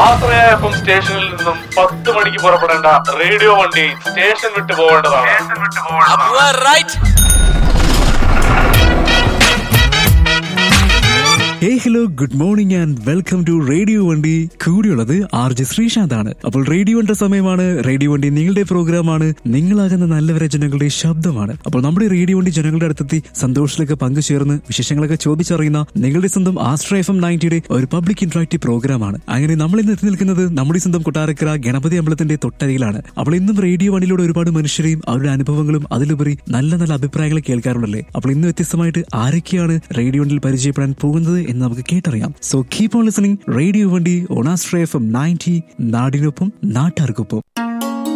ആശ്രയ F M സ്റ്റേഷനിൽ നിന്നും പത്ത് മണിക്ക് പുറപ്പെടേണ്ട റേഡിയോ വണ്ടി സ്റ്റേഷൻ വിട്ടു പോകേണ്ടതാണ് right hey hello good morning and welcome to radio Vandi കൂടിയുള്ളത് ആർ ജെ ശ്രീശാന്ത് ആണ് അപ്പോൾ റേഡിയോ വണ്ടി സമയമാണ് റേഡിയോ വണ്ടി നിങ്ങളുടെ പ്രോഗ്രാമാണ് നിങ്ങളാകുന്ന നല്ലവരെ ജനങ്ങളുടെ ശബ്ദമാണ് അപ്പോൾ നമ്മുടെ റേഡിയോ വണ്ടി ജനങ്ങളുടെ അടുത്തെത്തി സന്തോഷത്തിലൊക്കെ പങ്കുചേർന്ന് വിശേഷങ്ങളൊക്കെ ചോദിച്ചറിയുന്ന നിങ്ങളുടെ സ്വന്തം ആസ്ട്ര എഫ് എം നയൻറ്റിയുടെ ഒരു പബ്ലിക് ഇന്ററാക്റ്റീവ് പ്രോഗ്രാമാണ് അങ്ങനെ നമ്മൾ ഇന്ന് എത്തി നിൽക്കുന്നത് നമ്മുടെ സ്വന്തം കൊട്ടാരക്കര ഗണപതി അമ്പലത്തിന്റെ തൊട്ടരിയിലാണ് അപ്പോൾ ഇന്നും റേഡിയോ വണ്ടിയിലൂടെ ഒരുപാട് മനുഷ്യരെയും അവരുടെ അനുഭവങ്ങളും അതിലുപരി നല്ല നല്ല അഭിപ്രായങ്ങൾ കേൾക്കാറുണ്ടല്ലേ അപ്പോൾ ഇന്ന് വ്യത്യസ്തമായിട്ട് ആരൊക്കെയാണ് റേഡിയോ വണ്ടിയിൽ പരിചയപ്പെടാൻ പോകുന്നത് എന്ന് നമുക്ക് കേട്ടറിയാം so keep on listening radio Vandi ഓണാസ്ട്രേ എഫ് എം നയൻറ്റി നാടിനൊപ്പം നാട്ടാർക്കൊപ്പം